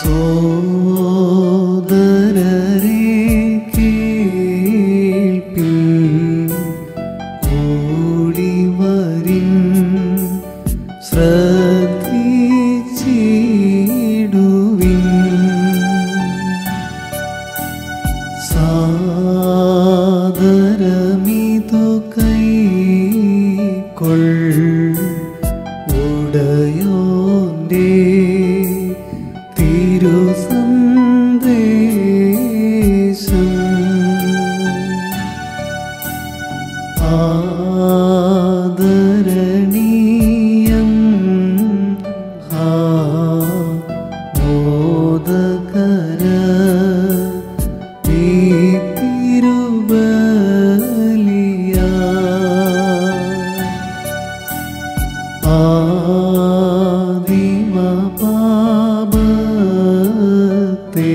സോദരരെ കേൾപ്പിൻ ഓടി വരിൻ ശ്രദ്ധിച്ചിടുവിൻ സാദരമിതു കൈക്കൊൾ ഉടയോന്റെ തിരുസന്ദേശം ആദരണീയം ഹാ മോദകര നീ തിരുബലിയ ആദിമ പാപത്തെ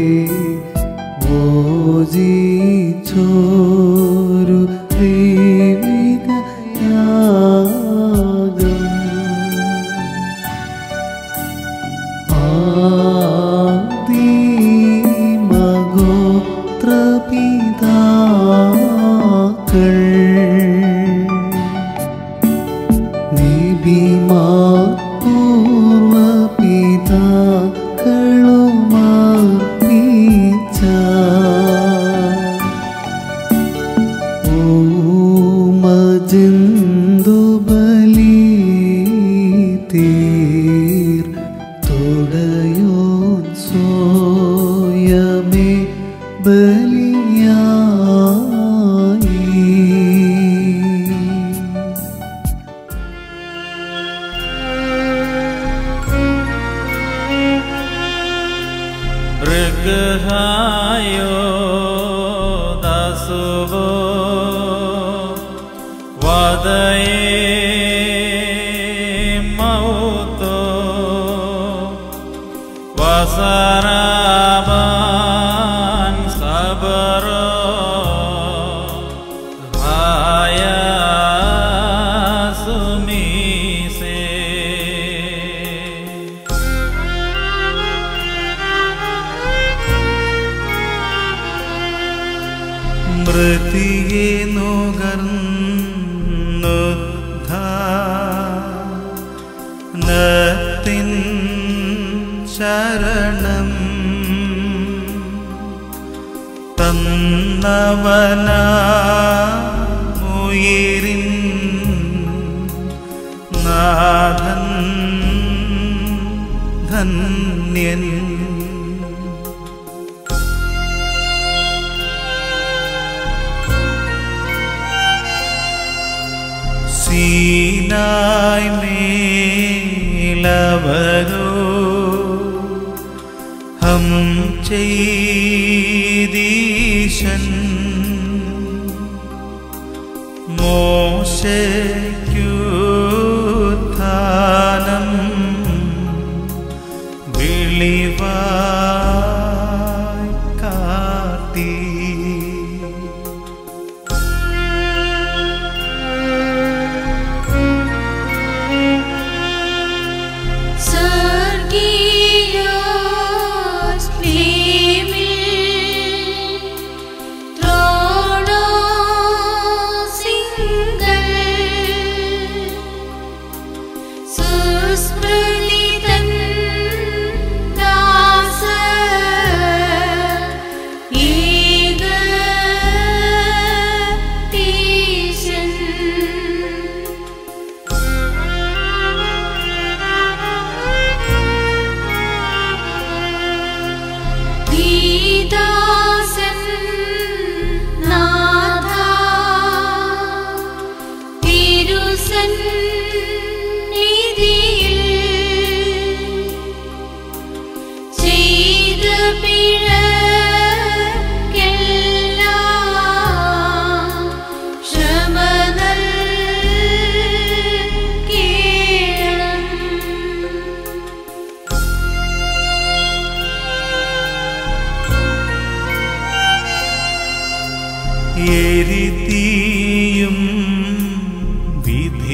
മോചിച്ചോരു ദൈവിക യാഗം ആദിമഗോത്രപിതാക്കൾ പൂർവപിതാക്കളുമർപ്പിച്ച ഓമജന്തുബലി തീർ തുടയോൻ സോയമേ ബലിയായി മൃഗഹായോ ദസുവോ വദയേ മൗതോ വസരാബാൻ സബറോ ഹായ സുമീസേ മൃതിയെ നുകർന്നുദ്ധാനത്തിൻ ശരണം തന്നവന ഉയിരിൻ നാഥൻ ധന്യൻ സീനായ് മേലവരോ ഹം ചെയ്തീശൻ മോശയ്ക്കുത്ഥാനം വിളിവായി കാട്ടി Sergios Clemil Tronos Singal Suspralitan Dasa Ega Tishan ദീദാസൻ നാഥ തിരുസന്നിധിയിൽ ചെയ്ത പിഴക്കെല്ലാം ക്ഷമ നൽകേണം എരിതീയും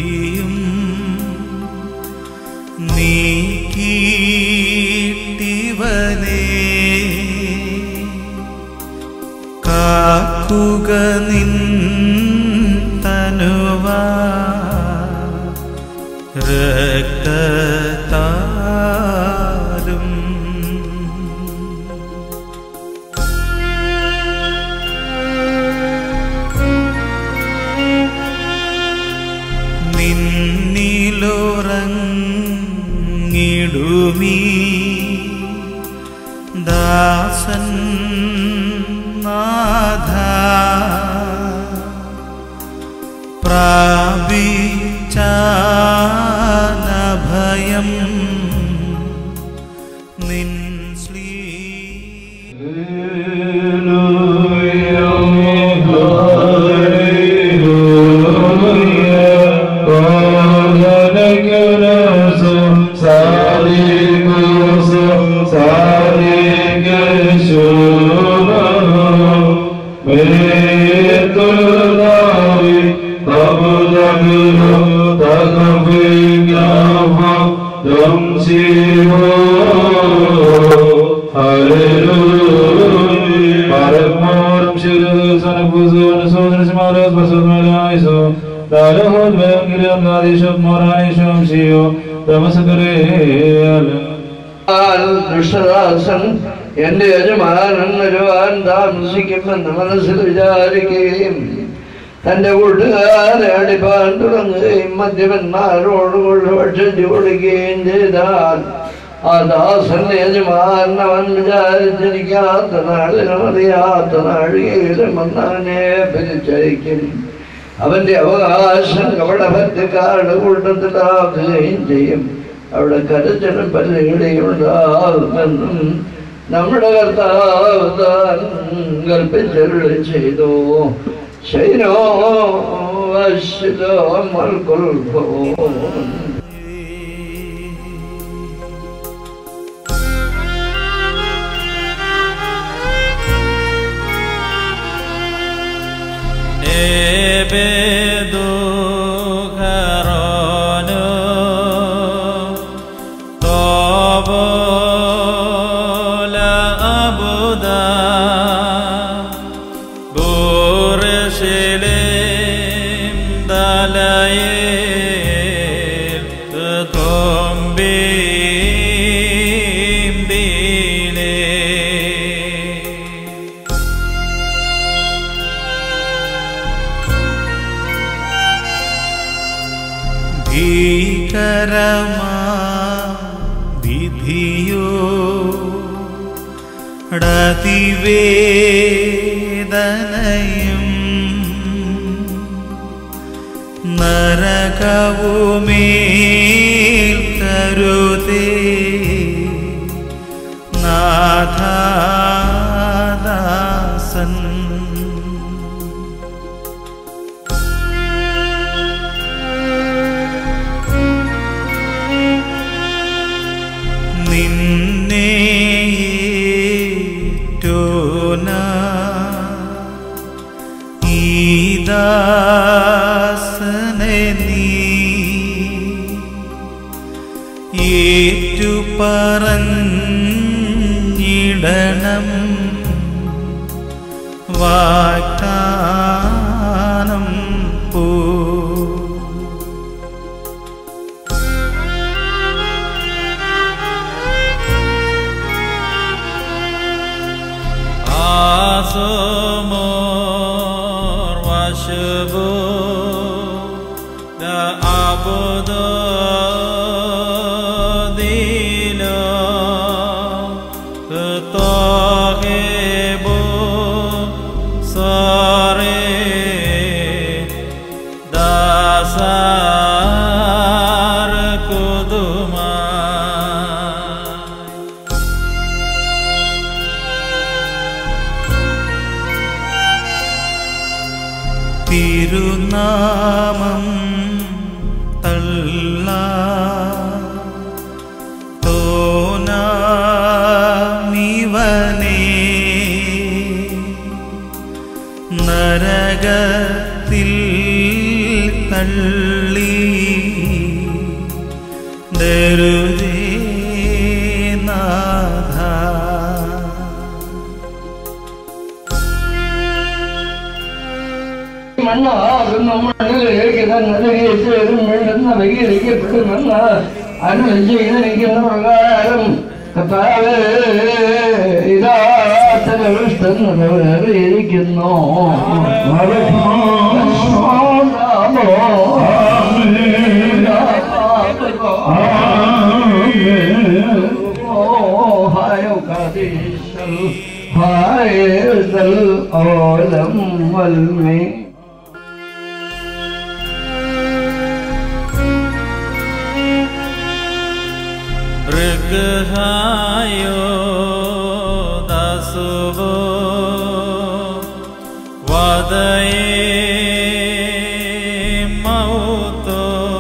വിധിയും നീക്കീട്ടി കാക്കുക നിൻ തനുവാ രക്തത്താലും നിന്നിലുറങ്ങിടുമീ ദാസൻ നാഥ പ്രാപിച്ചാനഭയം നിൻ ശ്ലീ ദുഷ്ടദാസൻ എന്റെ യജമാനൻ വരുവാൻ താമസിക്കുമെന്ന് മനസ്സിൽ വിചാരിക്കുകയും തന്റെ കൂട്ടുകാരെ അടിപ്പാൻ തുടങ്ങുകയും മദ്യപന്മാരോട് കൊണ്ട് ഭക്ഷിച്ചു കൊടുക്കുകയും ചെയ്താൽ ആ ദാസൻ യജമാനൻ അവൻ വിചാരിച്ചിരിക്കാത്ത നാളിലും അറിയാത്ത നാഴികയിലും വന്നവനെ പിരിച്ചയക്കും അവന്റെ അവകാശം കപടഭക്തിക്കാരുടെ കൂട്ടത്തിലാക്കുകയും ചെയ്യും അവിടെ കരച്ചിലും പല്ലുകടിയും ഉണ്ടാകുമെന്നും നമ്മുടെ കർത്താവ് താൻ കൽപ്പിച്ചരുളി ചെയ്തു ശൈനോ വശ്ലോ മൽക്കുൽഭോ Ebedu karonu Tobo la abuda Burshilim dalayil Tutombim dile ഭീകരമാ വിധിയോ ടതിവേദനയും നരകവുമേൽ കരുതേ നാഥാദാസൻ നിന്നെ ഏറ്റോന ഈദാസനെ നീ ഏറ്റു പറഞ്ഞിടണം വാഗ്ദാനം പോ Asumur washubu da abudu dilo ketohibu sore dasar kuduma തിരുനാമം തള്ള തോനാമിവനെ നരകത്തിൽ തള്ളി ദരുതേ നാഥ മണ്ണാകുന്ന മണ്ണിലേക്ക് തന്നെ ചേരും വേണ്ടുന്ന വൈകരിക്കപ്പെടുമെന്ന് അരുൾ ചെയ്തിരിക്കുന്ന പ്രകാരം കർത്താവേ, ഇതാ അറിയിരിക്കുന്നു العالم والمين മൃഗഹായോ ദാസുവോ വദയേ മൗതോ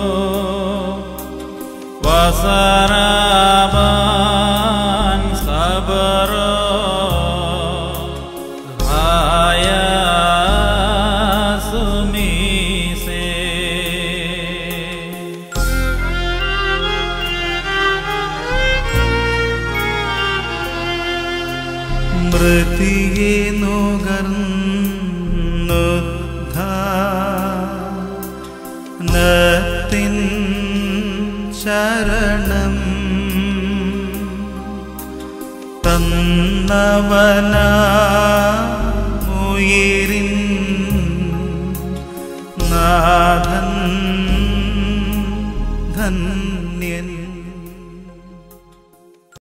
വസരാബാൻ സബറോ ഹായ സുമീസേ മൃതിയെ നുകർന്നുദ്ധാനത്തിൻ ശരണം തന്നവനാ